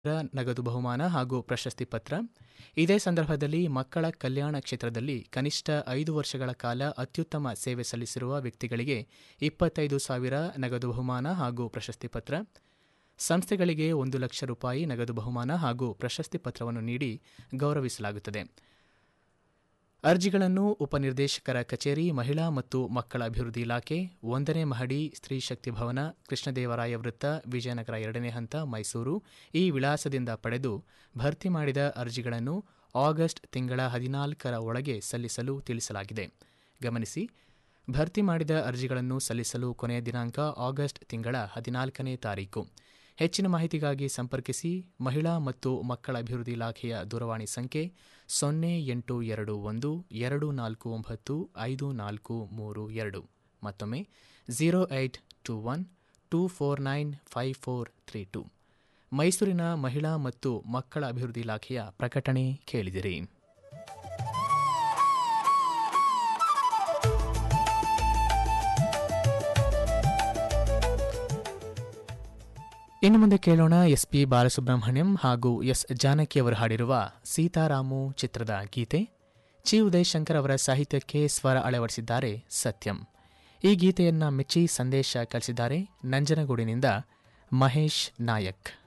ನಗದು ಬಹುಮಾನ ಹಾಗೂ ಪ್ರಶಸ್ತಿ ಪತ್ರ ಇದೇ ಸಂದರ್ಭದಲ್ಲಿ ಮಕ್ಕಳ ಕಲ್ಯಾಣ ಕ್ಷೇತ್ರದಲ್ಲಿ ಕನಿಷ್ಠ ಐದು ವರ್ಷಗಳ ಕಾಲ ಅತ್ಯುತ್ತಮ ಸೇವೆ ಸಲ್ಲಿಸಿರುವ ವ್ಯಕ್ತಿಗಳಿಗೆ ಇಪ್ಪತ್ತೈದು ಸಾವಿರ ನಗದು ಬಹುಮಾನ ಹಾಗೂ ಪ್ರಶಸ್ತಿ ಪತ್ರ ಸಂಸ್ಥೆಗಳಿಗೆ ಒಂದು ಲಕ್ಷ ರೂಪಾಯಿ ನಗದು ಬಹುಮಾನ ಹಾಗೂ ಪ್ರಶಸ್ತಿ ಪತ್ರವನ್ನು ನೀಡಿ ಗೌರವಿಸಲಾಗುತ್ತದೆ ಅರ್ಜಿಗಳನ್ನು ಉಪನಿರ್ದೇಶಕರ ಕಚೇರಿ ಮಹಿಳಾ ಮತ್ತು ಮಕ್ಕಳ ಅಭಿವೃದ್ಧಿ ಇಲಾಖೆ ಒಂದನೇ ಮಹಡಿ ಸ್ತ್ರೀ ಶಕ್ತಿ ಭವನ ಕೃಷ್ಣದೇವರಾಯ ವೃತ್ತ ವಿಜಯನಗರ ಎರಡನೇ ಹಂತ ಮೈಸೂರು ಈ ವಿಳಾಸದಿಂದ ಪಡೆದು ಭರ್ತಿ ಮಾಡಿದ ಅರ್ಜಿಗಳನ್ನು ಆಗಸ್ಟ್ ತಿಂಗಳ ಹದಿನಾಲ್ಕರ ಒಳಗೆ ಸಲ್ಲಿಸಲು ತಿಳಿಸಲಾಗಿದೆ ಗಮನಿಸಿ ಭರ್ತಿ ಮಾಡಿದ ಅರ್ಜಿಗಳನ್ನು ಸಲ್ಲಿಸಲು ಕೊನೆಯ ದಿನಾಂಕ ಆಗಸ್ಟ್ ತಿಂಗಳ ಹದಿನಾಲ್ಕನೇ ತಾರೀಕು ಹೆಚ್ಚಿನ ಮಾಹಿತಿಗಾಗಿ ಸಂಪರ್ಕಿಸಿ ಮಹಿಳಾ ಮತ್ತು ಮಕ್ಕಳ ಅಭಿವೃದ್ಧಿ ಇಲಾಖೆಯ ದೂರವಾಣಿ ಸಂಖ್ಯೆ ಸೊನ್ನೆ ಎಂಟು ಎರಡು ಒಂದು ಎರಡು ನಾಲ್ಕು ಒಂಬತ್ತು ಐದು ನಾಲ್ಕು ಮೂರು ಎರಡು ಮತ್ತೊಮ್ಮೆ zero eight two one two four nine five four three two ಮೈಸೂರಿನ ಮಹಿಳಾ ಮತ್ತು ಮಕ್ಕಳ ಅಭಿವೃದ್ಧಿ ಇಲಾಖೆಯ ಪ್ರಕಟಣೆ ಕೇಳಿದಿರಿ ಇನ್ನು ಮುಂದೆ ಕೇಳೋಣ ಎಸ್ ಪಿ ಬಾಲಸುಬ್ರಹ್ಮಣ್ಯಂ ಹಾಗೂ ಎಸ್ ಜಾನಕಿ ಅವರು ಹಾಡಿರುವ ಸೀತಾರಾಮು ಚಿತ್ರದ ಗೀತೆ ಚಿ ಉದಯ್ ಶಂಕರ್ ಅವರ ಸಾಹಿತ್ಯಕ್ಕೆ ಸ್ವರ ಅಳವಡಿಸಿದ್ದಾರೆ ಸತ್ಯಂ ಈ ಗೀತೆಯನ್ನ ಮೆಚ್ಚಿ ಸಂದೇಶ ಕಳಿಸಿದ್ದಾರೆ ನಂಜನಗೂಡಿನಿಂದ ಮಹೇಶ್ ನಾಯಕ್